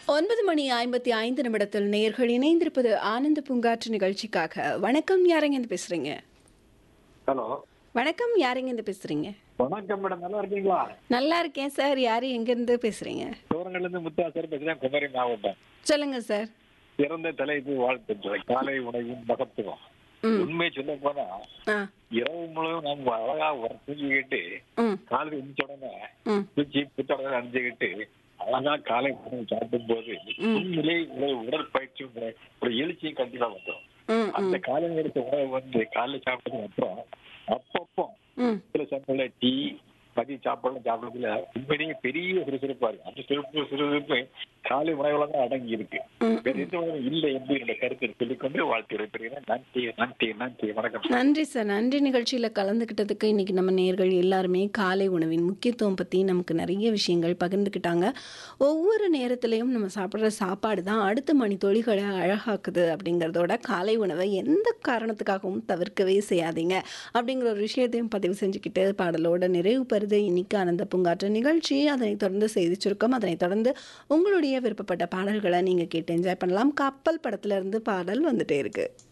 ஒன்பது மணி ஐம்பத்தி ஐந்து நிமிடத்தில் நேர்கள் இணைந்திருப்பது ஆனந்த பூங்காற்று நிகழ்ச்சிக்காக வணக்கம் யாருங்க இருந்து பேசுறீங்க ஹலோ வணக்கம் யாருங்க இருந்து பேசுறீங்க வணக்கம் மேடம் நல்லா இருக்கீங்களா நல்லா இருக்கேன் சார் யாரு எங்க இருந்து பேசுறீங்க தூரங்கள்ல இருந்து முத்தாசர் பேசுறேன் குமரி மாவட்டம் சொல்லுங்க சார் சிறந்த தலைப்பு வாழ்த்துக்கள் காலை உணவின் மகத்துவம் ம் உண்மையை சொல்ல போனா ஆ இரவு முழுவதும் நம்ம அழகா ஒரு தூங்கிக்கிட்டு ம் காலையில் எழுந்த உடனே ம் தூக்கி புத்தடத்தை அணிஞ்சுக்கிட்டு அழகா காலை உணவு சாப்பிடும் போது உண்மையிலே ஒரு உடற்பயிற்சி ஒரு- ஒரு எழுச்சியும் கண்டிப்பா வந்துடும் ம் அந்த ம் காலை நேரத்து உணவு வந்து காலைல சாப்பிட்டதுக்கு அப்புறம் அப்பப்போ ம் சில சமயங்கள டீ மதிய சாப்பாடு சாப்பிடுறதுல உண்மையிலேயே பெரிய சுறுசுறுப்பா இருக்கு அந்த சுறுசுறுப்பு சுறுசுறுப்பு காலை உணவுல தான் அடங்கி இருக்கு ம் வேற எந்த உணவும் இல்லை என்று என்னுடைய கருத்தை சொல்லிக்கொண்டு வாழ்த்து விடைபெறுகிறேன் நன்றி நன்றி நன்றி வணக்கம் நன்றி சார் நன்றி நிகழ்ச்சியில் கலந்துக்கிட்டதுக்கு இன்னைக்கு நம்ம நேர்கள் எல்லாருமே காலை உணவின் முக்கியத்துவம் பற்றி நமக்கு நிறைய விஷயங்கள் பகிர்ந்துக்கிட்டாங்க ஒவ்வொரு நேரத்துலையும் நம்ம சாப்பிட்ற சாப்பாடு தான் அடுத்த மணி தொழில்களை அழகாக்குது அப்படிங்கிறதோட காலை உணவை எந்த காரணத்துக்காகவும் தவிர்க்கவே செய்யாதீங்க அப்படிங்கிற ஒரு விஷயத்தையும் பதிவு செஞ்சுக்கிட்டு பாடலோட நிறைவு பெறுது இன்னைக்கு ஆனந்த பூங்காற்று நிகழ்ச்சி அதனைத் தொடர்ந்து செய்தி சுருக்கம் அதனைத் தொடர்ந்து உங்களுடைய விருப்பப்பட்ட பாடல்களை நீங்கள் கேட்டு என்ஜாய் பண்ணலாம் கப்பல் படத்துல இருந்து பாடல் வந்துட்டே இருக்கு